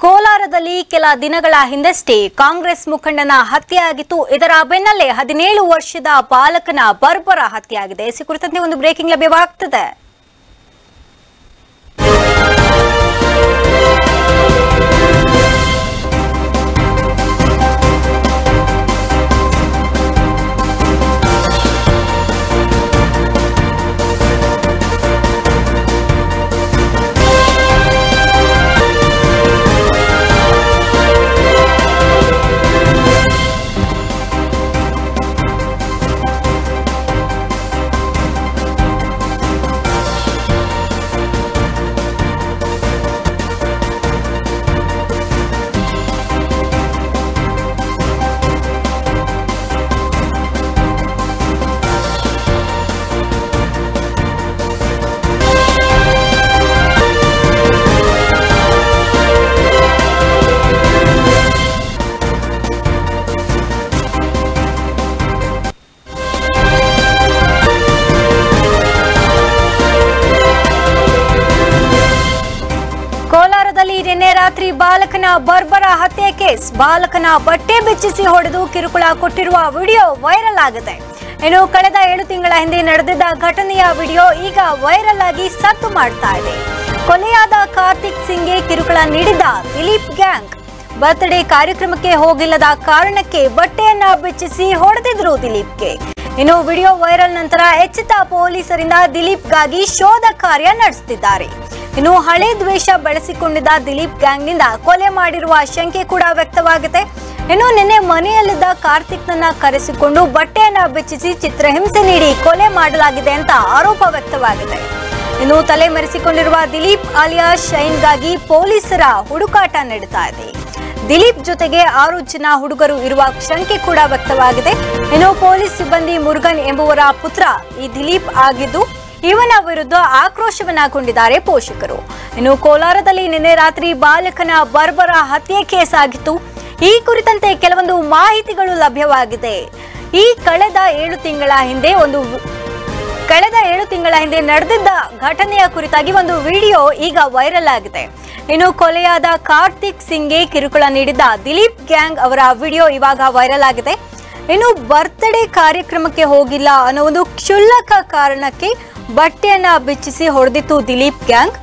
ಕೋಲಾರದಲ್ಲಿ ಕೆಲ ದಿನಗಳ ಹಿಂದಷ್ಟೇ ಕಾಂಗ್ರೆಸ್ ಮುಖಂಡನ ಹತ್ಯೆಯಾಗಿತ್ತು ಇದರ ಬೆನ್ನಲ್ಲೇ ಹದಿನೇಳು ವರ್ಷದ ಬಾಲಕನ ಬರ್ಬರ ಹತ್ಯೆಯಾಗಿದೆ ಈ ಕುರಿತಂತೆ ಒಂದು ಬ್ರೇಕಿಂಗ್ ಲಭ್ಯವಾಗ್ತದೆ ಕೋಲಾರದಲ್ಲಿ ನಿನ್ನೆ ರಾತ್ರಿ ಬಾಲಕನ ಬರ್ಬರ ಹತ್ಯೆ ಕೇಸ್ ಬಾಲಕನ ಬಟ್ಟೆ ಬಿಚ್ಚಿಸಿ ಹೊಡೆದು ಕಿರುಕುಳ ಕೊಟ್ಟಿರುವ ವಿಡಿಯೋ ವೈರಲ್ ಆಗಿದೆ ಇನ್ನು ಕಳೆದ ಏಳು ತಿಂಗಳ ಹಿಂದೆ ನಡೆದಿದ್ದ ಘಟನೆಯ ವಿಡಿಯೋ ಈಗ ವೈರಲ್ ಆಗಿ ಸದ್ದು ಮಾಡ್ತಾ ಇದೆ ಕೊಲೆಯಾದ ಕಾರ್ತಿಕ್ ಸಿಂಗ್ಗೆ ಕಿರುಕುಳ ನೀಡಿದ ದಿಲೀಪ್ ಗ್ಯಾಂಗ್ ಬರ್ತ್ಡೇ ಕಾರ್ಯಕ್ರಮಕ್ಕೆ ಹೋಗಿಲ್ಲದ ಕಾರಣಕ್ಕೆ ಬಟ್ಟೆಯನ್ನ ಬಿಚ್ಚಿಸಿ ಹೊಡೆದಿದ್ರು ದಿಲೀಪ್ಗೆ ಇನ್ನು ವಿಡಿಯೋ ವೈರಲ್ ನಂತರ ಎಚ್ಚೆತ್ತ ಪೊಲೀಸರಿಂದ ದಿಲೀಪ್ಗಾಗಿ ಶೋಧ ಕಾರ್ಯ ನಡೆಸುತ್ತಿದ್ದಾರೆ ಇನ್ನು ಹಳೆ ದ್ವೇಷ ಬೆಳೆಸಿಕೊಂಡಿದ್ದ ದಿಲೀಪ್ ಗ್ಯಾಂಗ್ನಿಂದ ಕೊಲೆ ಮಾಡಿರುವ ಶಂಕೆ ಕೂಡ ವ್ಯಕ್ತವಾಗಿದೆ ಇನ್ನು ನಿನ್ನೆ ಮನೆಯಲ್ಲಿದ್ದ ಕಾರ್ತಿಕ್ನನ್ನ ಕರೆಸಿಕೊಂಡು ಬಟ್ಟೆಯನ್ನ ಬಿಚ್ಚಿಸಿ ಚಿತ್ರಹಿಂಸೆ ನೀಡಿ ಕೊಲೆ ಮಾಡಲಾಗಿದೆ ಅಂತ ಆರೋಪ ವ್ಯಕ್ತವಾಗಿದೆ ಇನ್ನು ತಲೆ ಮರೆಸಿಕೊಂಡಿರುವ ದಿಲೀಪ್ ಆಲಿಯಾ ಶೈನ್ಗಾಗಿ ಪೊಲೀಸರ ಹುಡುಕಾಟ ನಡೀತಾ ಇದೆ ದಿಲೀಪ್ ಜೊತೆಗೆ ಆರು ಜನ ಹುಡುಗರು ಇರುವ ಶಂಕೆ ಕೂಡ ವ್ಯಕ್ತವಾಗಿದೆ ಇನ್ನು ಪೊಲೀಸ್ ಸಿಬ್ಬಂದಿ ಮುರುಗನ್ ಎಂಬುವರ ಪುತ್ರ ಈ ದಿಲೀಪ್ ಆಗಿದ್ದು ಇವನ ವಿರುದ್ಧ ಆಕ್ರೋಶವನ್ನಗೊಂಡಿದ್ದಾರೆ ಪೋಷಕರು ಇನ್ನು ಕೋಲಾರದಲ್ಲಿ ನಿನ್ನೆ ರಾತ್ರಿ ಬಾಲಕನ ಬರ್ಬರ ಹತ್ಯೆ ಕೇಸ್ ಆಗಿತ್ತು ಈ ಕುರಿತಂತೆ ಕೆಲವೊಂದು ಮಾಹಿತಿಗಳು ಲಭ್ಯವಾಗಿದೆ ಈ ಕಳೆದ ಏಳು ತಿಂಗಳ ಹಿಂದೆ ಒಂದು ಕಳೆದ ಏಳು ತಿಂಗಳ ಹಿಂದೆ ನಡೆದಿದ್ದ ಘಟನೆಯ ಕುರಿತಾಗಿ ಒಂದು ವಿಡಿಯೋ ಈಗ ವೈರಲ್ ಆಗಿದೆ ಇನ್ನು ಕೊಲೆಯಾದ ಕಾರ್ತಿಕ್ ಸಿಂಗ್ಗೆ ಕಿರುಕುಳ ನೀಡಿದ್ದ ದಿಲೀಪ್ ಗ್ಯಾಂಗ್ ಅವರ ವಿಡಿಯೋ ಇವಾಗ ವೈರಲ್ ಆಗಿದೆ ಇನ್ನು ಬರ್ತ್ಡೇ ಕಾರ್ಯಕ್ರಮಕ್ಕೆ ಹೋಗಿಲ್ಲ ಅನ್ನೋ ಒಂದು ಕ್ಷುಲ್ಲಕ ಕಾರಣಕ್ಕೆ ಬಟ್ಟೆಯನ್ನ ಬಿಚ್ಚಿಸಿ ಹೊಡೆದಿತ್ತು ದಿಲೀಪ್ ಗ್ಯಾಂಗ್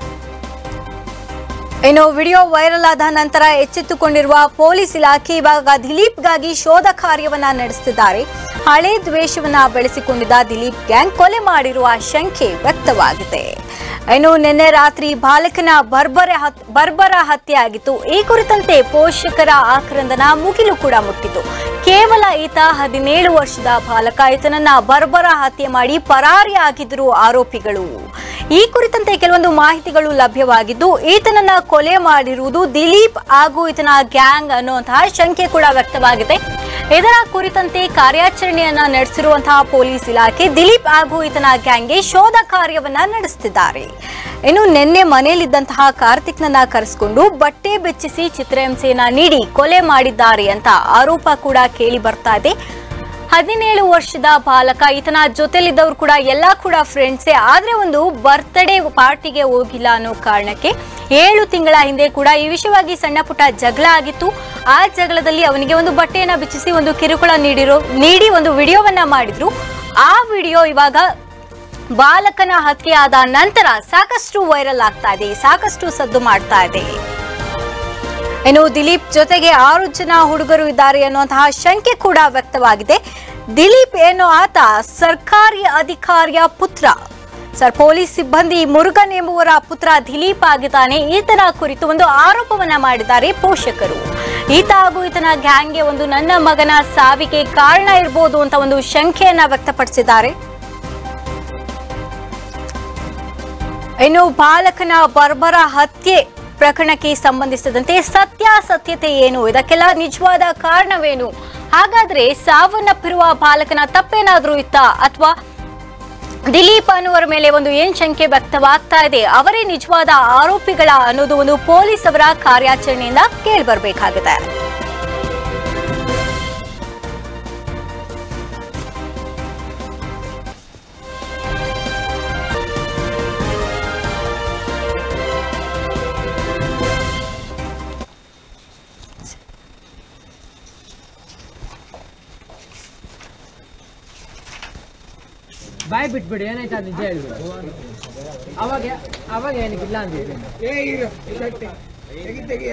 ಇನ್ನು ವಿಡಿಯೋ ವೈರಲ್ ಆದ ನಂತರ ಎಚ್ಚೆತ್ತುಕೊಂಡಿರುವ ಪೊಲೀಸ್ ಇಲಾಖೆ ಇವಾಗ ದಿಲೀಪ್ಗಾಗಿ ಶೋಧ ಕಾರ್ಯವನ್ನ ನಡೆಸುತ್ತಿದ್ದಾರೆ ಹಳೆ ದ್ವೇಷವನ್ನ ಬೆಳೆಸಿಕೊಂಡಿದ್ದ ದಿಲೀಪ್ ಗ್ಯಾಂಗ್ ಕೊಲೆ ಮಾಡಿರುವ ಶಂಕೆ ವ್ಯಕ್ತವಾಗಿದೆ ಇನ್ನು ನಿನ್ನೆ ರಾತ್ರಿ ಬಾಲಕನ ಬರ್ಬರ ಹತ್- ಬರ್ಬರ ಹತ್ಯೆ ಆಗಿತ್ತು ಈ ಕುರಿತಂತೆ ಪೋಷಕರ ಆಕ್ರಂದನ ಮುಗಿಲು ಕೂಡ ಮುಟ್ಟಿತು ಕೇವಲ ಈತ ಹದಿನೇಳು ವರ್ಷದ ಬಾಲಕ ಈತನನ್ನ ಬರ್ಬರ ಹತ್ಯೆ ಮಾಡಿ ಪರಾರಿಯಾಗಿದ್ರು ಆರೋಪಿಗಳು ಈ ಕುರಿತಂತೆ ಕೆಲವೊಂದು ಮಾಹಿತಿಗಳು ಲಭ್ಯವಾಗಿದ್ದು ಈತನನ್ನ ಕೊಲೆ ಮಾಡಿರುವುದು ದಿಲೀಪ್ ಹಾಗೂ ಈತನ ಗ್ಯಾಂಗ್ ಅನ್ನುವಂತಹ ಶಂಕೆ ಕೂಡ ವ್ಯಕ್ತವಾಗಿದೆ ಇದರ ಕುರಿತಂತೆ ಕಾರ್ಯಾಚರಣೆಯನ್ನ ನಡೆಸಿರುವಂತಹ ಪೊಲೀಸ್ ಇಲಾಖೆ ದಿಲೀಪ್ ಹಾಗೂ ಈತನ ಗ್ಯಾಂಗ್ಗೆ ಶೋಧ ಕಾರ್ಯವನ್ನ ನಡೆಸುತ್ತಿದ್ದಾರೆ ಇನ್ನು ನಿನ್ನೆ ಮನೆಯಲ್ಲಿದ್ದಂತಹ ಕಾರ್ತಿಕ್ನನ್ನ ಕರೆಸಿಕೊಂಡು ಬಟ್ಟೆ ಬೆಚ್ಚಿಸಿ ಚಿತ್ರಹಿಂಸೆಯನ್ನ ನೀಡಿ ಕೊಲೆ ಮಾಡಿದ್ದಾರೆ ಅಂತ ಆರೋಪ ಕೂಡ ಕೇಳಿ ಬರ್ತಾ ಇದೆ ಹದಿನೇಳು ವರ್ಷದ ಬಾಲಕ ಈತನ ಜೊತೆಲಿದ್ದವ್ರು ಕೂಡ ಎಲ್ಲ ಕೂಡ ಫ್ರೆಂಡ್ಸೇ ಆದ್ರೆ ಒಂದು ಬರ್ತ್ಡೇ ಪಾರ್ಟಿಗೆ ಹೋಗಿಲ್ಲ ಅನ್ನೋ ಕಾರಣಕ್ಕೆ ಏಳು ತಿಂಗಳ ಹಿಂದೆ ಕೂಡ ಈ ವಿಷಯವಾಗಿ ಸಣ್ಣ ಪುಟ್ಟ ಜಗಳ ಆಗಿತ್ತು ಆ ಜಗಳದಲ್ಲಿ ಅವನಿಗೆ ಒಂದು ಬಟ್ಟೆಯನ್ನ ಬಿಚ್ಚಿಸಿ ಒಂದು ಕಿರುಕುಳ ನೀಡಿರೋ ನೀಡಿ ಒಂದು ವಿಡಿಯೋವನ್ನ ಮಾಡಿದ್ರು ಆ ವಿಡಿಯೋ ಇವಾಗ ಬಾಲಕನ ಹತ್ಯೆ ಆದ ನಂತರ ಸಾಕಷ್ಟು ವೈರಲ್ ಆಗ್ತಾ ಇದೆ ಸಾಕಷ್ಟು ಸದ್ದು ಮಾಡ್ತಾ ಇದೆ ಇನ್ನು ದಿಲೀಪ್ ಜೊತೆಗೆ ಆರು ಜನ ಹುಡುಗರು ಇದ್ದಾರೆ ಅನ್ನುವಂತಹ ಶಂಕೆ ಕೂಡ ವ್ಯಕ್ತವಾಗಿದೆ ದಿಲೀಪ್ ಏನೋ ಆತ ಸರ್ಕಾರಿ ಅಧಿಕಾರಿಯ ಪುತ್ರ ಸರ್ ಪೊಲೀಸ್ ಸಿಬ್ಬಂದಿ ಮುರುಗನ್ ಎಂಬುವರ ಪುತ್ರ ದಿಲೀಪ್ ಆಗಿದ್ದಾನೆ ಈತನ ಕುರಿತು ಒಂದು ಆರೋಪವನ್ನ ಮಾಡಿದ್ದಾರೆ ಪೋಷಕರು ಈತ ಹಾಗೂ ಈತನ ಗ್ಯಾಂಗ್ಗೆ ಒಂದು ನನ್ನ ಮಗನ ಸಾವಿಗೆ ಕಾರಣ ಇರಬಹುದು ಅಂತ ಒಂದು ಶಂಕೆಯನ್ನ ವ್ಯಕ್ತಪಡಿಸಿದ್ದಾರೆ ಇನ್ನು ಬಾಲಕನ ಬರ್ಬರ ಹತ್ಯೆ ಪ್ರಕರಣಕ್ಕೆ ಸಂಬಂಧಿಸಿದಂತೆ ಸತ್ಯಾಸತ್ಯತೆ ಏನು ಇದಕ್ಕೆಲ್ಲ ನಿಜವಾದ ಕಾರಣವೇನು ಹಾಗಾದ್ರೆ ಸಾವನ್ನಪ್ಪಿರುವ ಬಾಲಕನ ತಪ್ಪೇನಾದ್ರೂ ಇತ್ತಾ ಅಥವಾ ದಿಲೀಪ್ ಅನ್ನುವರ ಮೇಲೆ ಒಂದು ಏನ್ ಶಂಕೆ ವ್ಯಕ್ತವಾಗ್ತಾ ಇದೆ ಅವರೇ ನಿಜವಾದ ಆರೋಪಿಗಳ ಅನ್ನೋದು ಒಂದು ಪೊಲೀಸ್ ಅವರ ಕಾರ್ಯಾಚರಣೆಯಿಂದ ಕೇಳಿಬರ್ಬೇಕಾಗಿದೆ ಬಾಯ್ ಬಿಟ್ಬಿಡಿ ಏನಾಯ್ತು ಅದು ನಿಜ ಹೇಳ್ಬೇಕು ಅವಾಗ ಅವಾಗ ಏನಕ್ಕೆ ಇಲ್ಲ ಅಂದಿದ್ದೀನಿ